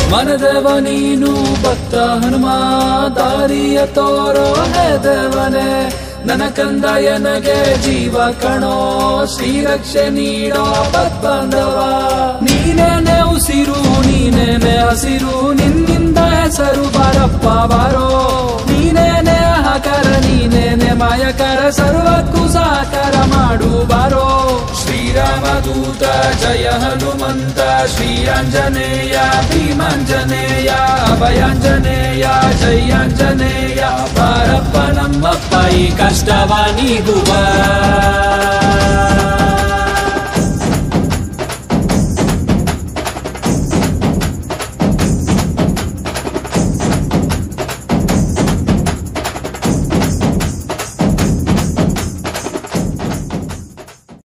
ಮನದೇವ ನೀನು ಭಕ್ತ ಹನುಮ ದಾರಿಯ ತೋರೋ ಹೇ ದೇವನೇ ನನ್ನ ಕಂದ ಎನಗೆ ಜೀವ ಕಣೋ ಶ್ರೀರಕ್ಷೆ ನೀಡೋ ಬಾಂಧವ ನೀನೇನೆ ಉಸಿರು ನೀನೇನೆ ಹಸಿರು ನಿನ್ನಿಂದ ಹೆಸರು ಬಾರಪ್ಪ ಬಾರೋ ನೀನೇನೆ ಆಹಾಕಾರ ನೀನೇನೆ ಮಾಯಕರ ಸರ್ವಕ್ಕೂ ಸಹಕಾರ ಮಾಡು ಬಾರೋ ಶ್ರೀರಾಮದೂತ ಜಯ ಹನುಮಂತ ಶ್ರೀರಾಂಜನೇಯ ಭೀಮಾಂಜನೇಯ ಅಭಯಾಂಜನೇಯ ಜಯಾಂಜನೇಯ ಬಾರಪ್ಪ ನಮ್ಮಪ್ಪ ಈ ಕಷ್ಟವ ನೀಗುವ